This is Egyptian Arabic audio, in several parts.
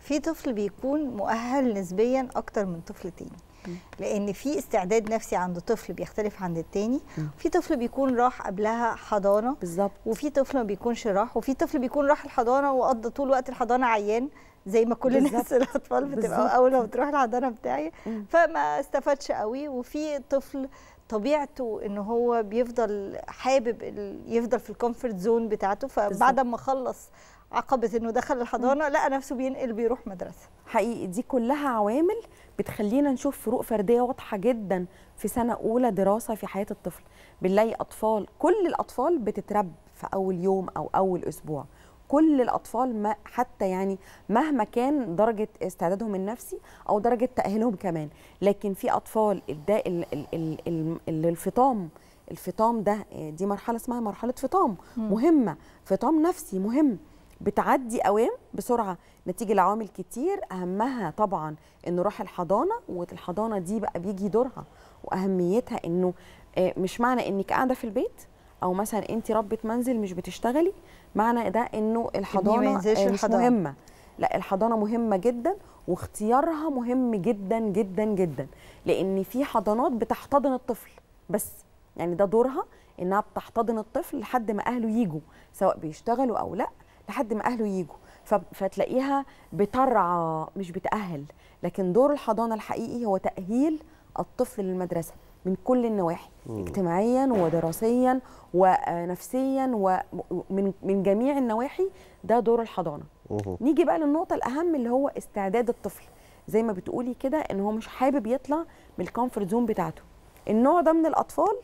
في طفل بيكون مؤهل نسبيا اكتر من طفل تاني لان في استعداد نفسي عند طفل بيختلف عن التاني في طفل بيكون راح قبلها حضانه بالظبط وفي طفل ما بيكونش راح وفي طفل بيكون راح الحضانه وقضى طول وقت الحضانه عيان زي ما كل بالظبط. الناس الاطفال بالظبط. بتبقى اول ما بتروح الحضانه بتاعي مم. فما استفادش قوي وفي طفل طبيعته ان هو بيفضل حابب ال- يفضل في الكومفورت زون بتاعته فبعد ما خلص عقبه انه دخل الحضانه لقى نفسه بينقل بيروح مدرسه حقيقي دي كلها عوامل بتخلينا نشوف فروق فرديه واضحه جدا في سنه اولى دراسه في حياه الطفل بنلاقي اطفال كل الاطفال بتترب في اول يوم او اول اسبوع كل الاطفال ما حتى يعني مهما كان درجه استعدادهم النفسي او درجه تاهيلهم كمان لكن في اطفال الدا ال- ال- ال- ال- ال- الفطام الفطام ده آه، دي مرحله اسمها مرحله فطام مم. مهمه فطام نفسي مهم بتعدي اوام بسرعه نتيجه لعوامل كتير اهمها طبعا انه راح الحضانه والحضانه دي بقى بيجي دورها واهميتها انه آه، مش معنى انك قاعده في البيت او مثلا انت ربة منزل مش بتشتغلي معنى ده انه الحضانه ينزلش آه، مش الحضانة. مهمه لا الحضانه مهمه جدا واختيارها مهم جدا جدا جدا لان في حضانات بتحتضن الطفل بس يعني ده دورها انها بتحتضن الطفل لحد ما اهله يجوا سواء بيشتغلوا او لا لحد ما اهله يجوا ف- فتلاقيها بترعى مش بتأهل لكن دور الحضانة الحقيقي هو تأهيل الطفل للمدرسة من كل النواحي اجتماعيا ودراسيا ونفسيا ومن من جميع النواحي ده دور الحضانة مهم. نيجي بقى للنقطة الأهم اللي هو استعداد الطفل زي ما بتقولي كده ان هو مش حابب يطلع من الكومفورت زون بتاعته النوع ده من الأطفال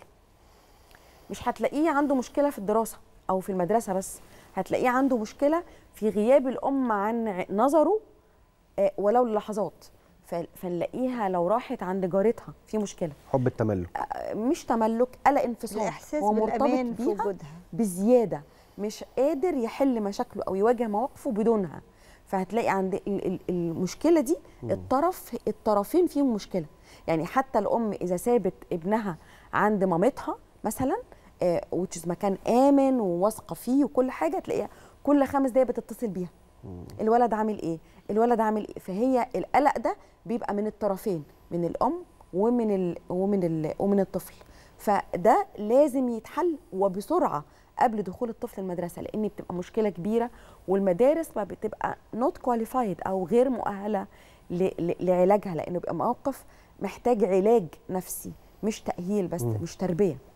مش هتلاقيه عنده مشكلة في الدراسة أو في المدرسة بس هتلاقيه عنده مشكلة في غياب الأم عن ع- نظره آه، ولو للحظات ف- فنلاقيها لو راحت عند جارتها في مشكلة حب التملك آه، مش تملك قلق انفصام الاحساس هو مرتبط بالامان في بيها وجودها بزياده مش قادر يحل مشاكله او يواجه مواقفه بدونها فهتلاقي عند ال- ال- المشكله دي الطرف الطرفين فيهم مشكله يعني حتى الام اذا سابت ابنها عند مامتها مثلا آه which is مكان امن وواثقه فيه وكل حاجه تلاقيها كل خمس دقايق بتتصل بيها الولد عامل ايه الولد عامل ايه فهي القلق ده بيبقى من الطرفين من الام ومن ال ومن ال ومن الطفل فده لازم يتحل وبسرعه قبل دخول الطفل المدرسه لان بتبقى مشكله كبيره والمدارس ما بتبقى نوت كواليفايد او غير مؤهله ل- ل- لعلاجها لانه بيبقى موقف محتاج علاج نفسي مش تاهيل بس مش تربيه